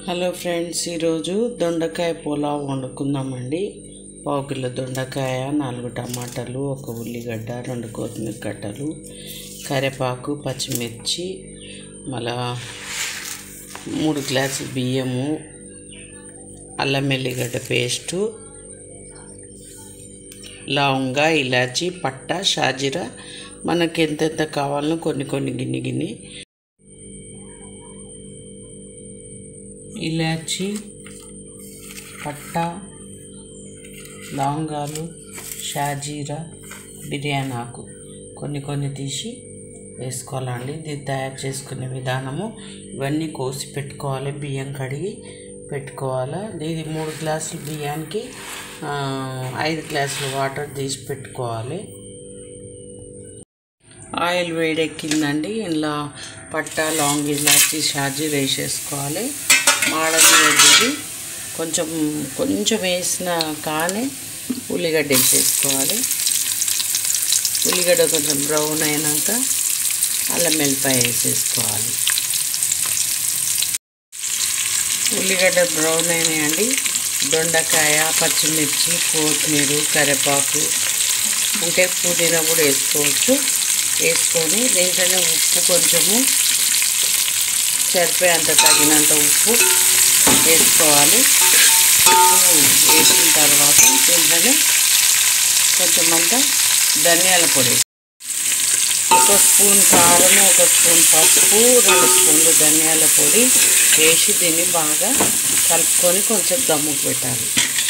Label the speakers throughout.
Speaker 1: hello friends ఈరోజు దొండకాయ పులావ్ వండుకుందామండి పావు కిలో దొండకాయ నాలుగు టమాటాలు ఒక ఉల్లిగడ్డ రెండు కొత్తిమీర కట్టలు కరివేపాకు పచ్చిమిర్చి మళ్ళా మూడు గ్లాసులు బియ్యము అల్లం వెల్లిగడ్డ పేస్టు లవంగా ఇలాచి పట్ట షాజీరా మనకి ఎంతెంత కావాలనో కొన్ని కొన్ని గిన్ని గిన్ని ఇలాచి పట్ట లవంగాలు షాజీరా బిర్యానీ ఆకు కొన్ని కొన్ని తీసి వేసుకోవాలండి ఇది తయారు చేసుకునే విధానము ఇవన్నీ కోసి పెట్టుకోవాలి బియ్యం కడిగి పెట్టుకోవాలి ఇది మూడు గ్లాసులు బియ్యానికి ఆ, ఐదు గ్లాసులు వాటర్ తీసి పెట్టుకోవాలి ఆయిల్ వేడెక్కిందండి ఇలా పట్ట లాంగ్ ఇలాచి షాజీ వేసేసుకోవాలి మాడని వద్దు కొంచెం కొంచెం వేసిన కానీ ఉల్లిగడ్డ వేసేసుకోవాలి ఉల్లిగడ్డ కొంచెం బ్రౌన్ అయినాక అల్లం వెల్లిపాయ వేసేసుకోవాలి ఉల్లిగడ్డ బ్రౌన్ అయినాయండి దొండకాయ పచ్చిమిర్చి కొత్తిమీర కరివేపాకు ఉంటే పుదీనా కూడా వేసుకోవచ్చు వేసుకొని దీంట్లోనే ఉప్పు కొంచెము సరిపోయేంత తగినంత ఉప్పు వేసుకోవాలి ఉప్పు వేసిన తర్వాత దీంట్లోనే కొంచెం అంత ధనియాల పొడి ఒక స్పూన్ కారం ఒక స్పూన్ పసుపు రెండు స్పూన్లు ధనియాల పొడి వేసి దీన్ని బాగా కలుపుకొని కొంచెం దమ్ముకు పెట్టాలి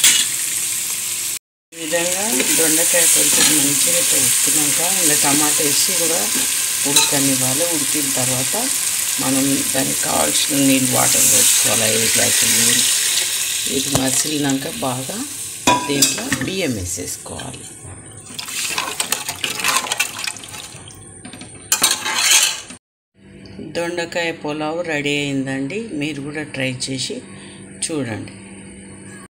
Speaker 1: ఈ విధంగా దొండకాయ కొంచెం మంచిగా ఇట్లా ఉడికినాక ఇలా టమాటా వేసి కూడా ఉడకనివ్వాలి ఉడికిన తర్వాత మనం దానికి కావాల్సిన నీళ్ళు వాటర్ పోసుకోవాలి ఐదు గ్లాసులు నీళ్ళు ఇది మసిలినాక బాగా దీంట్లో బియ్యం వేసేసుకోవాలి దొండకాయ పులావ్ రెడీ అయిందండి మీరు కూడా ట్రై చేసి చూడండి